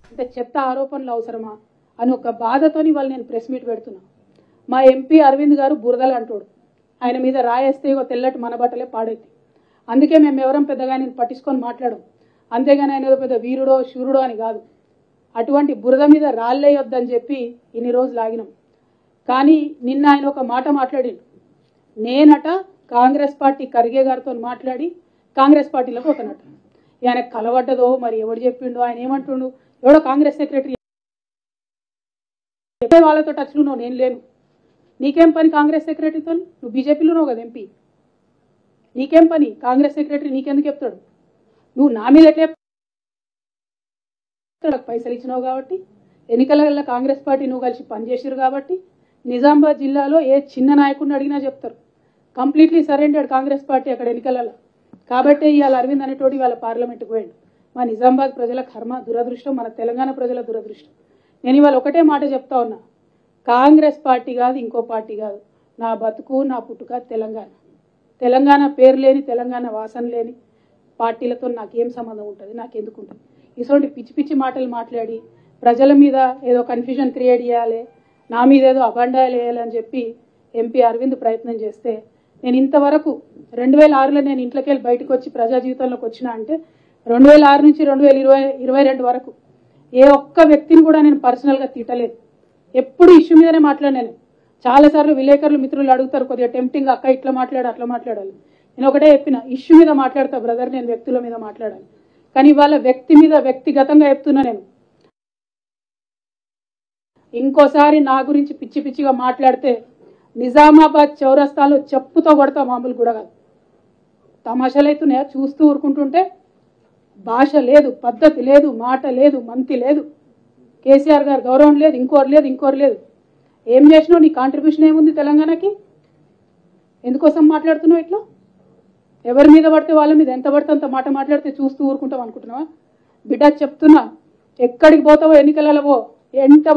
అంటే చెత్త ఆరోపణలు అవసరమా అని ఒక బాధతోని వాళ్ళు నేను ప్రెస్ మీట్ పెడుతున్నా మా ఎంపీ అరవింద్ గారు బురదలు అంటాడు ఆయన మీద రాయేస్తే ఇగో తెల్లటి మన బట్టలే పాడైతే అందుకే మేము ఎవరం పెద్దగా నేను పట్టించుకొని మాట్లాడం అంతేగాని ఆయన ఏదో పెద్ద వీరుడో శూరుడో అని కాదు అటువంటి బురద మీద రాళ్ళేయొద్దని చెప్పి ఇన్ని రోజులు ఆగినాం కానీ నిన్న ఆయన ఒక మాట మాట్లాడిండు నేనట కాంగ్రెస్ పార్టీ ఖర్గే గారితో మాట్లాడి కాంగ్రెస్ పార్టీలోకి పోతానట ఆయన కలవడ్డదో మరి ఎవడు చెప్పిండో ఆయన ఏమంటుండు ఎవడో కాంగ్రెస్ సెక్రటరీ చెప్పే వాళ్ళతో టచ్లో ఉన్నావు నేను లేను నీకేం పని కాంగ్రెస్ సెక్రటరీతో నువ్వు బీజేపీలో ఉన్నావు కదా ఎంపీ నీకేం పని కాంగ్రెస్ సెక్రటరీ నీకెందుకు చెప్తాడు నువ్వు నా మీద ఎట్లా చెప్తాడు పైసలు ఇచ్చినావు కాబట్టి ఎన్నికల కాంగ్రెస్ పార్టీ నువ్వు కలిసి పనిచేసారు కాబట్టి నిజామాబాద్ జిల్లాలో ఏ చిన్న నాయకుడిని అడిగినా చెప్తారు కంప్లీట్లీ సరెండర్డ్ కాంగ్రెస్ పార్టీ అక్కడ ఎన్నికలలో కాబట్టే ఇవాళ అరవింద్ అనేటోడు ఇవాళ పార్లమెంట్కి పోయాడు మా నిజామాబాద్ ప్రజల కర్మ దురదృష్టం మన తెలంగాణ ప్రజల దురదృష్టం నేను ఇవాళ ఒకటే మాట చెప్తా ఉన్నా కాంగ్రెస్ పార్టీ కాదు ఇంకో పార్టీ కాదు నా బతుకు నా పుట్టుక తెలంగాణ తెలంగాణ పేరు లేని తెలంగాణ వాసన లేని పార్టీలతో నాకేం సంబంధం ఉంటుంది నాకెందుకు ఉంటుంది ఇటువంటి పిచ్చి పిచ్చి మాటలు మాట్లాడి ప్రజల మీద ఏదో కన్ఫ్యూజన్ క్రియేట్ చేయాలి నా మీద ఏదో అబండాలు వేయాలి అని చెప్పి ఎంపీ అరవింద్ ప్రయత్నం చేస్తే నేను ఇంతవరకు రెండు వేల ఆరులో నేను ఇంట్లోకి వెళ్ళి బయటకు వచ్చి ప్రజా జీవితంలోకి వచ్చిన అంటే రెండు వేల ఆరు నుంచి రెండు వేల ఇరవై ఇరవై రెండు వరకు ఏ ఒక్క వ్యక్తిని కూడా నేను పర్సనల్గా తిట్టలేదు ఎప్పుడు ఇష్యూ మీదనే మాట్లాడాను చాలాసార్లు విలేకరులు మిత్రులు అడుగుతారు కొద్దిగా టెంప్టింగ్ అక్క ఇట్లా మాట్లాడు అట్లా మాట్లాడాలి నేను ఒకటే చెప్పిన ఇష్యూ మీద మాట్లాడతా బ్రదర్ నేను వ్యక్తుల మీద మాట్లాడాలి కానీ ఇవాళ వ్యక్తి మీద వ్యక్తిగతంగా చెప్తున్నా నేను ఇంకోసారి నా గురించి పిచ్చి పిచ్చిగా మాట్లాడితే నిజామాబాద్ చౌరస్తాలో చెప్పుతో కొడతా మామూలు కూడా కాదు తమాషాలు అవుతున్నాయా చూస్తూ ఊరుకుంటుంటే భాష లేదు పద్ధతి లేదు మాట లేదు మంతి లేదు కేసీఆర్ గారు గౌరవం లేదు ఇంకోరు లేదు ఇంకోరు లేదు ఏం చేసినావు నీ కాంట్రిబ్యూషన్ ఏముంది తెలంగాణకి ఎందుకోసం మాట్లాడుతున్నావు ఇట్లా ఎవరి మీద పడితే వాళ్ళ మీద ఎంత పడితే అంత మాట మాట్లాడితే చూస్తూ ఊరుకుంటాం అనుకుంటున్నావా బిడ్డ చెప్తున్నా ఎక్కడికి పోతావో ఎన్నికలలో పో ఎంత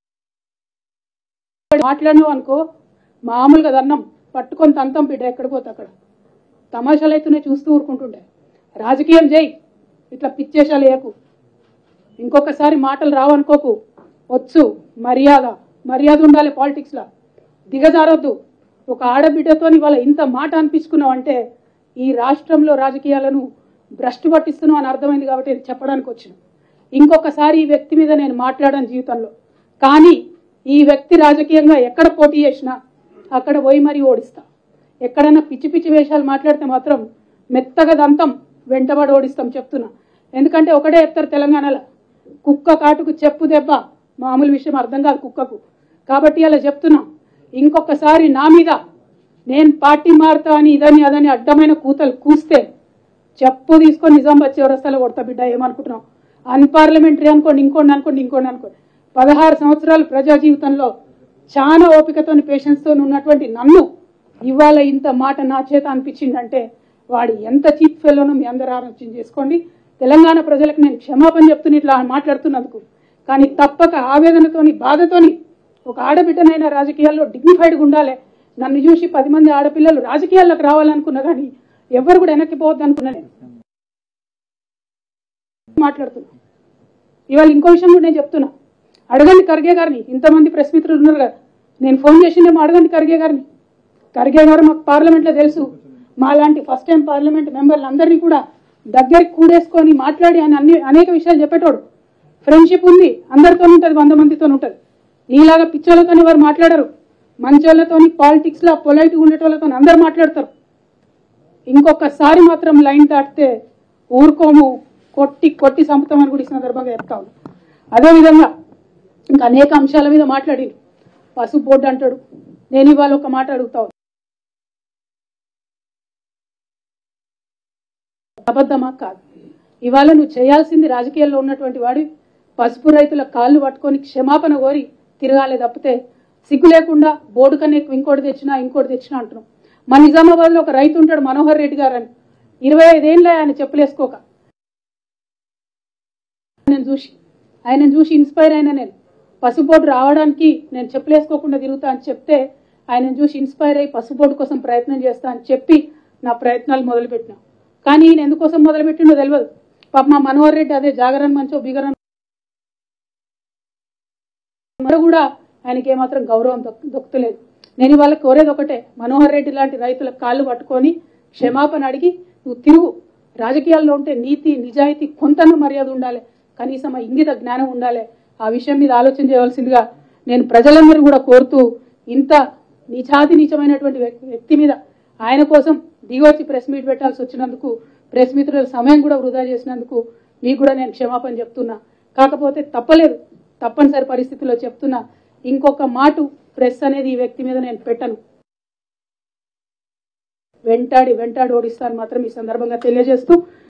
మాట్లాడినావు అనుకో మామూలుగా దన్నం పట్టుకొని తంతం బిడ్డ ఎక్కడికి పోతే అక్కడ తమాషాలు అయితేనే చూస్తూ ఊరుకుంటుండే రాజకీయం చేయి ఇట్లా పిచ్చేషాలు వేయకు ఇంకొకసారి మాటలు రావనుకోకు వచ్చు మర్యాద మర్యాద ఉండాలి పాలిటిక్స్లో దిగజారొద్దు ఒక ఆడబిడ్డతో ఇవాళ ఇంత మాట అనిపించుకున్నావు అంటే ఈ రాష్ట్రంలో రాజకీయాలను భ్రష్టు పట్టిస్తున్నావు అని అర్థమైంది కాబట్టి ఇది చెప్పడానికి వచ్చిన ఇంకొకసారి ఈ వ్యక్తి మీద నేను మాట్లాడాను జీవితంలో కానీ ఈ వ్యక్తి రాజకీయంగా ఎక్కడ పోటీ చేసినా అక్కడ పోయి మరీ ఓడిస్తా ఎక్కడైనా పిచ్చి పిచ్చి వేషాలు మాట్లాడితే మాత్రం మెత్తగా దంతం వెంటబడి ఓడిస్తాం చెప్తున్నా ఎందుకంటే ఒకటే చెప్తారు తెలంగాణలో కుక్క కాటుకు చెప్పు దెబ్బ మామూలు విషయం అర్థం కాదు కుక్కకు కాబట్టి అలా చెప్తున్నా ఇంకొకసారి నా మీద నేను పార్టీ మారుతా అని ఇదని అదని అడ్డమైన కూతలు కూస్తే చెప్పు తీసుకొని నిజామాబాద్ చివరస్తాలో కొడతా బిడ్డ ఏమనుకుంటున్నావు అన్పార్లమెంటరీ అనుకోండి ఇంకోండి అనుకోండి ఇంకోండి అనుకోండి పదహారు సంవత్సరాలు ప్రజా జీవితంలో చాలా ఓపికతోని పేషెన్స్తో ఉన్నటువంటి నన్ను ఇవాళ ఇంత మాట నా చేత అనిపించిందంటే వాడు ఎంత చీప్ ఫెలోనో మీ అందరూ ఆలోచన చేసుకోండి తెలంగాణ ప్రజలకు నేను క్షమాపణ చెప్తున్న ఇట్లా మాట్లాడుతున్నందుకు కానీ తప్పక ఆవేదనతోని బాధతోని ఒక ఆడబిడ్డనైనా రాజకీయాల్లో డిగ్నిఫైడ్గా ఉండాలి నన్ను చూసి పది మంది ఆడపిల్లలు రాజకీయాల్లోకి రావాలనుకున్నా కానీ ఎవరు కూడా వెనక్కి పోవద్దు అనుకున్నా నేను మాట్లాడుతున్నా ఇవాళ ఇంకో విషయం కూడా నేను చెప్తున్నా అడగండి ఖర్గే గారిని ఇంతమంది ప్రెస్ మిత్రులు ఉన్నారు కదా నేను ఫోన్ చేసిందేమో అడగండి ఖర్గే గారిని ఖర్గే గారు మాకు పార్లమెంట్లో తెలుసు మాలాంటి ఫస్ట్ టైం పార్లమెంట్ మెంబర్లు అందరినీ కూడా దగ్గరికి కూడేసుకొని మాట్లాడి ఆయన అన్ని అనేక విషయాలు చెప్పేటోడు ఫ్రెండ్షిప్ ఉంది అందరితో ఉంటుంది వంద మందితో ఉంటుంది నీలాగా పిచ్చోళ్ళతోని వారు మాట్లాడరు మంచోళ్ళతోని పాలిటిక్స్లో పొలైట్గా ఉండేటోళ్ళతో అందరు మాట్లాడతారు ఇంకొకసారి మాత్రం లైన్ దాటితే ఊరుకోము కొట్టి కొట్టి చంపుతామని కూడా ఈ సందర్భంగా చెప్తా ఉన్నాను అదేవిధంగా ఇంకా అనేక అంశాల మీద మాట్లాడి పసుపు బోర్డు అంటాడు నేను ఇవాళ ఒక మాట అడుగుతా ఉన్నా. అబద్ధమా కాదు ఇవాళ నువ్వు చేయాల్సింది రాజకీయాల్లో ఉన్నటువంటి వాడి పసుపు రైతుల కాళ్ళు పట్టుకొని క్షమాపణ కోరి తిరగాలి తప్పితే సిగ్గు లేకుండా బోర్డు కన్నా ఎక్కువ ఇంకోటి తెచ్చినా ఇంకోటి తెచ్చినా అంటున్నాం మా నిజామాబాద్లో ఒక రైతు ఉంటాడు మనోహర్ రెడ్డి గారు అని ఇరవై ఐదేళ్ళే ఆయన చెప్పులేసుకోక నేను చూసి ఆయన చూసి ఇన్స్పైర్ అయినా నేను పసుపోటు రావడానికి నేను చెప్పులేసుకోకుండా తిరుగుతా అని చెప్తే ఆయన చూసి ఇన్స్పైర్ అయ్యి పసుపోటు కోసం ప్రయత్నం చేస్తా అని చెప్పి నా ప్రయత్నాలు మొదలుపెట్టినా కానీ ఈయన ఎందుకోసం మొదలుపెట్టిండో తెలియదు పాప మా మనోహర్ రెడ్డి అదే జాగరణ మంచో బిగరణ మరి కూడా ఆయనకి ఏమాత్రం గౌరవం దొక్ దొక్కుతలేదు నేను ఇవాళ కోరేది ఒకటే మనోహర్ రెడ్డి లాంటి రైతుల కాళ్ళు పట్టుకొని క్షమాపణ అడిగి నువ్వు తిరుగు రాజకీయాల్లో ఉంటే నీతి నిజాయితీ కొంతన్న మర్యాద ఉండాలి కనీసం ఆ ఇంగిత జ్ఞానం ఉండాలి ఆ విషయం మీద ఆలోచన చేయవలసిందిగా నేను ప్రజలందరూ కూడా కోరుతూ ఇంత నిజాతి నిజమైనటువంటి వ్యక్- వ్యక్తి మీద ఆయన కోసం దిగొచ్చి ప్రెస్ మీట్ పెట్టాల్సి వచ్చినందుకు ప్రెస్ మిత్రుల సమయం కూడా వృధా చేసినందుకు మీకు కూడా నేను క్షమాపణ చెప్తున్నా కాకపోతే తప్పలేదు తప్పనిసరి పరిస్థితుల్లో చెప్తున్నా ఇంకొక మాట ప్రెస్ అనేది ఈ వ్యక్తి మీద నేను పెట్టను వెంటాడి వెంటాడి ఓడిస్తాను మాత్రం ఈ సందర్భంగా తెలియజేస్తూ